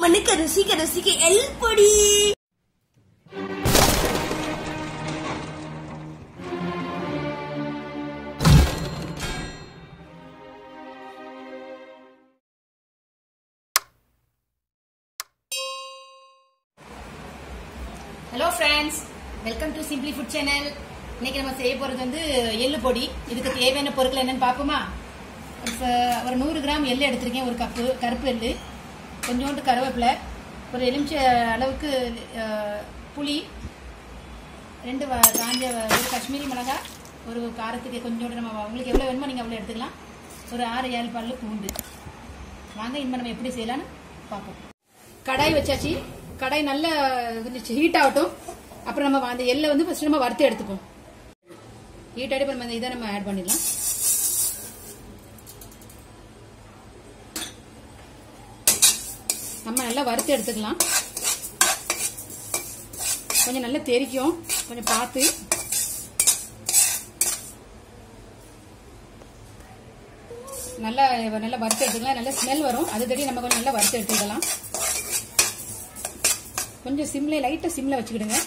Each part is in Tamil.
மண்ணுக்கு ருசிக்க ருசிக்க எல் பொடி hello friends welcome to simply food channel இன்னைக்கு நம்ம செய்ய போறது வந்து எள்ளு பொடி இதுக்கு தேவையான பொருட்கள் என்னன்னு பார்ப்போமா ஒரு ச- ஒரு நூறு கிராம் எள்ளு எடுத்திருக்கேன் ஒரு கப்பு கருப்பு எள்ளு கொஞ்சோண்டு கருவேப்பிலை ஒரு எலுமிச்சை அளவுக்கு அஹ், புளி ரெண்டு வ- காஞ்ச வ- ஒரு காஷ்மீரி மிளகாய் ஒரு காரத்துக்கு கொஞ்சோண்டு நம்ம உங்களுக்கு எவ்வளோ வேணுமோ நீங்கள் அவ்வளோ எடுத்துக்கலாம் ஒரு ஆறு ஏழு பல்லு பூண்டு வாங்க இனிமே நம்ம எப்படி செய்யலாம்னு பார்ப்போம் கடாய் வச்சாச்சு கடாய் நல்லா கொஞ்சம் ஹீட் ஆகட்டும் அப்புறம் நம்ம அந்த எள்ளை வந்து ஃபர்ஸ்ட் நம்ம வறுத்து எடுத்துப்போம் ஹீட் ஆகிட்டு நம்ம இந்த இதை நம்ம ஆட் பண்ணிடலாம் நம்ம நல்லா வறுத்து எடுத்துக்கலாம் கொஞ்சம் நல்லா தெரிக்கும் கொஞ்சம் பார்த்து நல்லா நல்லா வறுத்து எடுத்துக்கலாம் நல்ல ஸ்மெல் வரும் அது தெரியும் நம்ம கொஞ்சம் நல்லா வறுத்து எடுத்துக்கலாம் கொஞ்சம் சிம்ல லைட்டா சிம்ல வச்சுக்கிடுங்க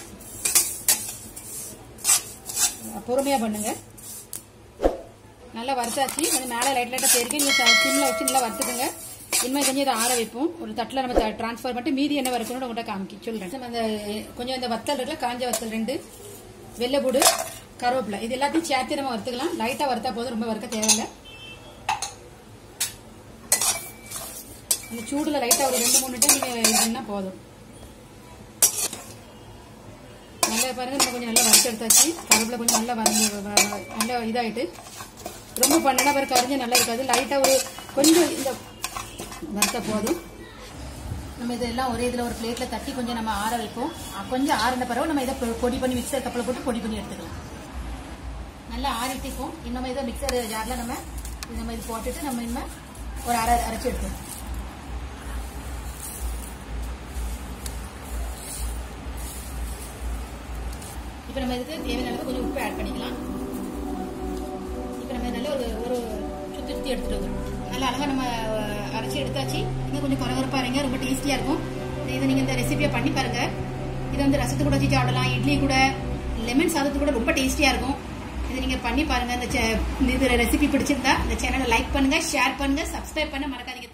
பொறுமையா பண்ணுங்க நல்லா வறுத்தாச்சு கொஞ்சம் மேலே லைட் லைட்டாக தெரியும் நீங்கள் சிம்ல வச்சு நல்லா வறுத்துக்குங்க இனிமேல் கொஞ்சம் இதை ஆற வைப்போம் ஒரு தட்டில் நம்ம ட்ரான்ஸ்ஃபர் பண்ணிட்டு மீதி என்ன வறுக்கணும்னு உங்கள்கிட்ட காமிக்கி சொல்கிறேன் நம்ம அந்த கொஞ்சம் இந்த வத்தல் இருக்குல்ல காஞ்ச வத்தல் ரெண்டு வெள்ளைப்பூடு கருவேப்பிலை இது எல்லாத்தையும் சேர்த்து நம்ம வறுத்துக்கலாம் லைட்டாக வறுத்தா போதும் ரொம்ப வறுக்க தேவையில்லை அந்த சூடுல லைட்டா ஒரு ரெண்டு மூணு டைம் நீங்க இது பண்ணா போதும் நல்லா பாருங்க நம்ம கொஞ்சம் நல்லா வறுத்து எடுத்தாச்சு கருவேப்பிலை கொஞ்சம் நல்லா வரைஞ்சி நல்லா இதாயிட்டு ரொம்ப பண்ணனா பிறகு கரைஞ்சு நல்லா இருக்காது லைட்டா ஒரு கொஞ்சம் இந்த வறுத்த போதும் நம்ம இதெல்லாம் ஒரே இதுல ஒரு பிளேட்ல தட்டி கொஞ்சம் நம்ம ஆற வைப்போம் அஹ் கொஞ்சம் ஆறின பிறகு நம்ம இதை பொ- பொடி பண்ணி மிக்சர் கப்பில் போட்டு பொடி பண்ணி எடுத்துக்கலாம் நல்லா ஆறிட்டிக்கும் இன்னும் இதை மிக்சர் ஜார்ல நம்ம இது நம்ம இது போட்டுட்டு நம்ம இன்னும் ஒரு அரை அரைச்சி எடுத்துக்கலாம் இப்போ நம்ம இதுக்கு தேவையான அளவு கொஞ்சம் உப்பு ஆட் பண்ணிக்கலாம் இப்போ நம்ம நல்ல ஒரு ஒரு சுத்தி சுத்தி எடுத்துட்டு வந்துடும் நல்லா அழகா நம்ம அஹ், அரைச்சி எடுத்தாச்சு இன்னும் கொஞ்சம் குறகுறப்பா இருங்க ரொம்ப டேஸ்டியா இருக்கும் இதை நீங்க இந்த ரெசிபியை பண்ணி பாருங்க இது வந்து ரசத்து கூட வச்சு சாப்பிடலாம் இட்லி கூட லெமன் சாதத்து கூட ரொம்ப டேஸ்டியா இருக்கும் இது நீங்க பண்ணி பாருங்க இந்த சே- இந்த இது ரெசிபி பிடிச்சிருந்தா இந்த சேனலை லைக் பண்ணுங்க ஷேர் பண்ணுங்க சப்ஸ்கிரைப் பண்ண மறக்காதீங்க